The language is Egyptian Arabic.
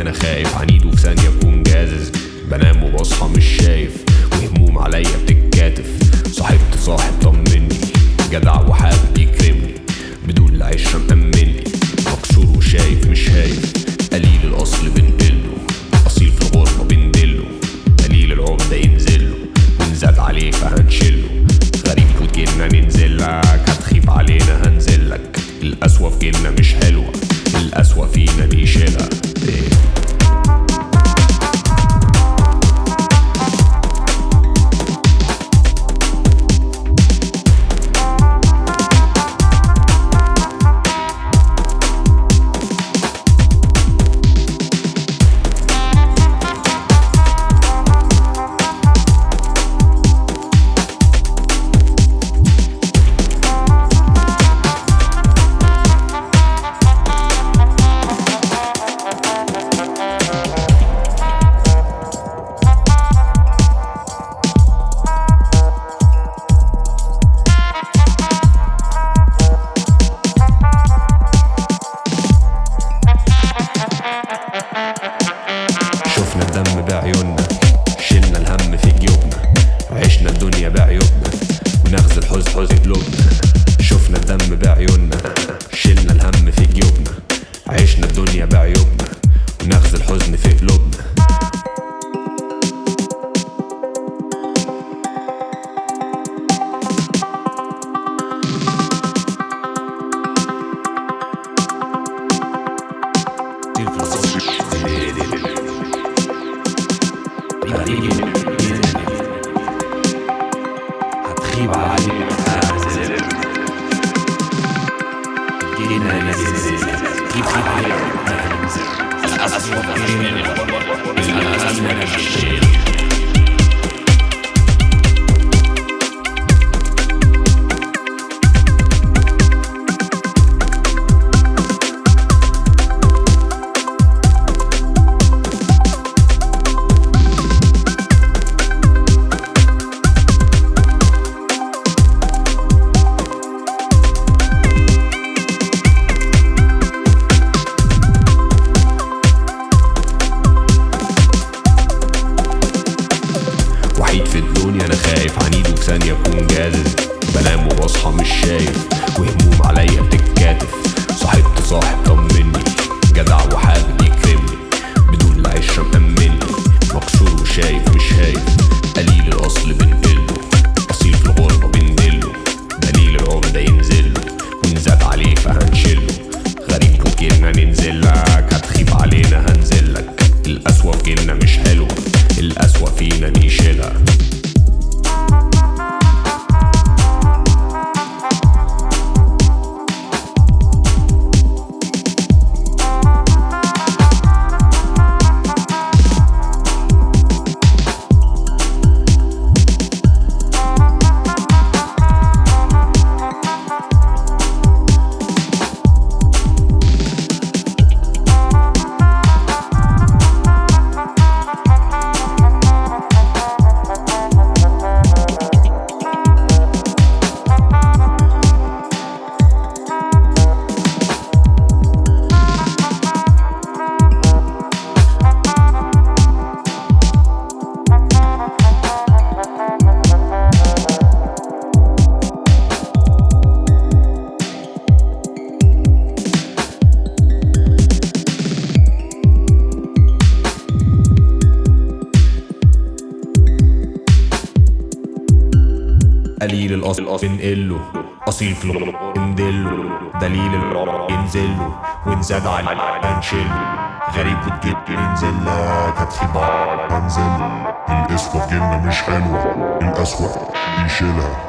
انا خايف عنيد وفي ثانيه اكون جازز بنام وبصحى مش شايف وهموم عليا بتتكاتف صاحبت صاحب طمني جدع وحابب يكرمني بدون العشره مأمني مكسور وشايف مش هايف قليل الاصل بنقله اصيل في الغربه بندله قليل العمده ينزله ونزاد عليه فهنشله غريب وجينا ننزلك هتخيب علينا هنزلك القسوة في جيلنا مش حلوة القسوة فينا بيشيلها إيه. شفنا الدم بعيوننا شلنا الهم في جيوبنا وعشنا الدنيا بعيوبنا ونغزل حزن حزن قلوبنا شفنا الدم بعيوننا شلنا الهم في جيوبنا عشنا الدنيا بعيوبنا ونغزل حزن في قلوبنا هتخيب علينا هنزل جينا ننزل خيب علينا هننزل الأسوأ فينا الأسوأ فينا وحيد في الدنيا انا خايف عنيد وفي ثانيه اكون جازز بنام وبصحى مش شايف وهموم عليا بتتكاتف صاحبت صاحب طمني جدع وحابب يكرمني بدون العشره مأمني مكسور وشايف مش هايف قليل الاصل بنقله اصيل في الغربه بندله دليل العمده ينزله ونزاد عليه فهنشله غريب وجيلنا ننزلك هتخيب علينا هنزلك القسوه في جيلنا مش حلوه القسوه فينا نشيلها قليل الاصل بنقله اصيل في الغرب ندله دليل الرب ينزله ونزاد عليه هنشله غريب وتجيب ينزل لك هتخيب على هنزل القسوة في جيلنا مش حلوة القسوة بيشيلها